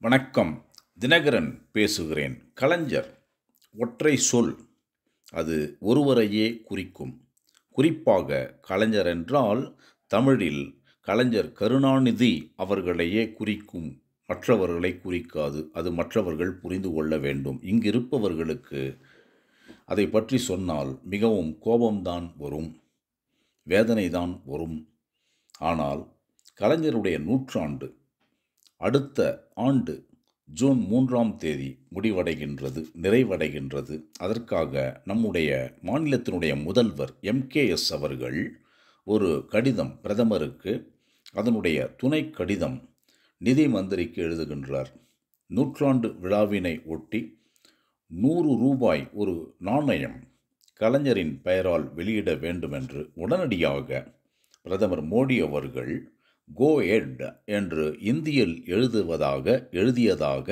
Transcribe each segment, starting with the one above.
வணக்கம் தினகரன் பேசுகிறேன் கலைஞர் ஒற்றை சொல் அது ஒருவரையே குறிக்கும் குறிப்பாக கலைஞர் என்றால் தமிழில் கலைஞர் கருணாநிதி அவர்களையே குறிக்கும் மற்றவர்களை குறிக்காது அது மற்றவர்கள் புரிந்து கொள்ள வேண்டும் இங்கிருப்பவர்களுக்கு அதை பற்றி சொன்னால் மிகவும் கோபம்தான் வரும் வேதனைதான் வரும் ஆனால் கலைஞருடைய நூற்றாண்டு அடுத்த ஆண்டு ஜூன் மூன்றாம் தேதி முடிவடைகின்றது நிறைவடைகின்றது அதற்காக நம்முடைய மாநிலத்தினுடைய முதல்வர் எம்கேஎஸ் அவர்கள் ஒரு கடிதம் பிரதமருக்கு அதனுடைய துணை கடிதம் நிதி மந்திரிக்கு எழுதுகின்றார் நூற்றாண்டு விழாவினை ஒட்டி நூறு ரூபாய் ஒரு நாணயம் கலைஞரின் பெயரால் வெளியிட வேண்டுமென்று உடனடியாக பிரதமர் மோடி அவர்கள் கோ எட் என்று இந்தியில் எழுதுவதாக எழுதியதாக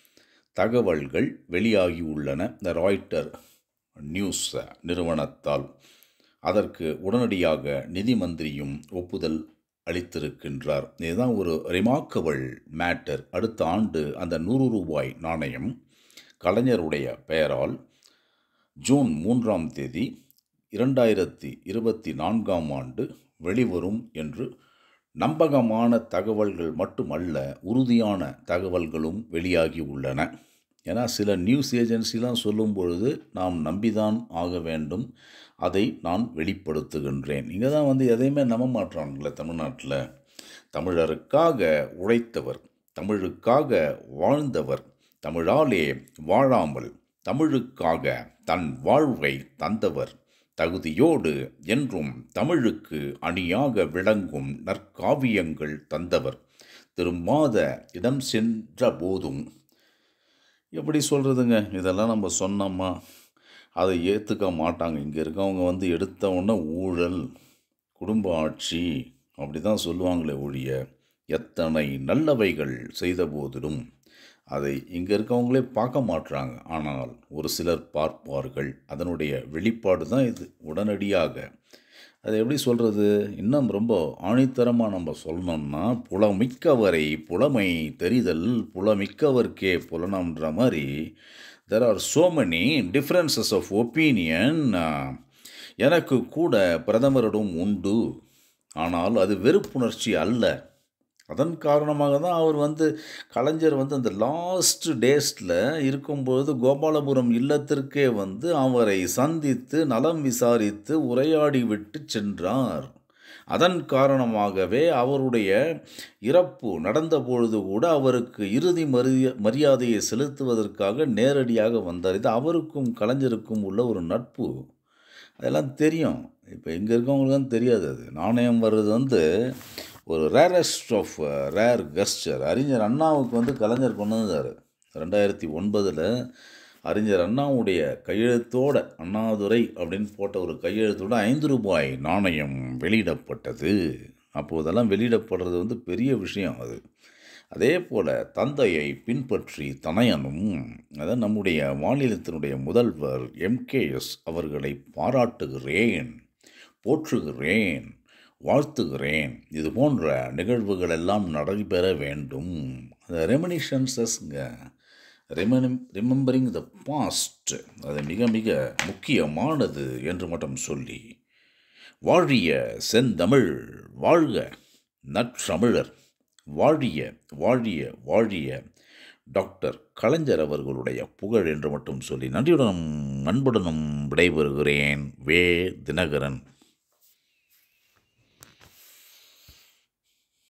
தகவல்கள் வெளியாகியுள்ளன இந்த ராய்ட்டர் நியூஸ் நிறுவனத்தால் அதற்கு உடனடியாக நிதி மந்திரியும் ஒப்புதல் அளித்திருக்கின்றார் இதுதான் ஒரு ரிமார்க்கபிள் மேட்டர் அடுத்த ஆண்டு அந்த நூறு ரூபாய் நாணயம் கலைஞருடைய பெயரால் ஜூன் மூன்றாம் தேதி இரண்டாயிரத்தி இருபத்தி நான்காம் ஆண்டு வெளிவரும் என்று நம்பகமான தகவல்கள் மட்டுமல்ல உறுதியான தகவல்களும் வெளியாகி உள்ளன ஏன்னா சில நியூஸ் ஏஜென்சிலாம் சொல்லும் பொழுது நாம் நம்பிதான் ஆக வேண்டும் அதை நான் வெளிப்படுத்துகின்றேன் இங்கே தான் வந்து எதையுமே நம்ப மாட்டாங்களே தமிழ்நாட்டில் தமிழருக்காக உழைத்தவர் தமிழுக்காக வாழ்ந்தவர் தமிழாலே வாழாமல் தமிழுக்காக தன் வாழ்வை தந்தவர் தகுதியோடு என்றும் தமிழுக்கு அணியாக விளங்கும் நற்காவியங்கள் தந்தவர் திரும்பாத இடம் சென்ற போதும் எப்படி சொல்கிறதுங்க இதெல்லாம் நம்ம சொன்னோமா அதை ஏற்றுக்க மாட்டாங்க இங்கே இருக்கவங்க வந்து எடுத்த உடனே ஊழல் குடும்ப ஆட்சி அப்படி தான் சொல்லுவாங்களே ஒழிய எத்தனை நல்லவைகள் செய்த போதிலும் அதை இங்கே இருக்கவங்களே பார்க்க மாட்டுறாங்க ஆனால் ஒரு சிலர் பார்ப்பார்கள் அதனுடைய வெளிப்பாடு தான் இது உடனடியாக அது எப்படி சொல்கிறது இன்னும் ரொம்ப ஆணித்தரமாக நம்ம சொல்லணும்னா புலமிக்கவரை புலமை தெரிதல் புலமிக்கவர்க்கே புலனம்ன்ற மாதிரி there are so many differences of opinion எனக்கு கூட பிரதமரிடம் உண்டு ஆனால் அது வெறுப்புணர்ச்சி அல்ல அதன் காரணமாக தான் அவர் வந்து கலைஞர் வந்து அந்த லாஸ்ட் டேஸில் இருக்கும்பொழுது கோபாலபுரம் இல்லத்திற்கே வந்து அவரை சந்தித்து நலம் விசாரித்து உரையாடி விட்டு சென்றார் அதன் காரணமாகவே அவருடைய இறப்பு நடந்த பொழுது கூட அவருக்கு இறுதி மரியா மரியாதையை செலுத்துவதற்காக நேரடியாக வந்தார் இது அவருக்கும் கலைஞருக்கும் உள்ள ஒரு நட்பு அதெல்லாம் தெரியும் இப்போ இங்கே இருக்கவங்களுக்கும் தெரியாது அது நாணயம் வர்றது வந்து ஒரு ரேரஸ்ட் ஆஃப் ரேர் கஸ்டர் அறிஞர் அண்ணாவுக்கு வந்து கலைஞர் கொண்டு வந்தார் ரெண்டாயிரத்தி ஒன்பதில் அறிஞர் அண்ணாவுடைய கையெழுத்தோட அண்ணாதுரை அப்படின்னு போட்ட ஒரு கையெழுத்தோட ஐந்து ரூபாய் நாணயம் வெளியிடப்பட்டது அப்போது அதெல்லாம் வெளியிடப்படுறது வந்து பெரிய விஷயம் அது அதே போல் தந்தையை பின்பற்றி தனையனும் அதான் நம்முடைய மாநிலத்தினுடைய முதல்வர் எம்கேஎஸ் அவர்களை பாராட்டுகிறேன் போற்றுகிறேன் வாழ்த்துகிறேன் இது போன்ற நிகழ்வுகள் எல்லாம் நடைபெற வேண்டும் அந்த ரெமினிஷன்ஸஸ்ங்க ரெமனி ரிமெம்பரிங் த பாஸ்ட் அது மிக மிக முக்கியமானது என்று மட்டும் சொல்லி வாழிய செந்தமிழ் வாழ்க நற்றமிழர் வாழிய வாழிய வாழிய டாக்டர் கலைஞர் அவர்களுடைய புகழ் என்று மட்டும் சொல்லி நன்றியுடனும் அன்புடனும் விடைபெறுகிறேன் வே தினகரன்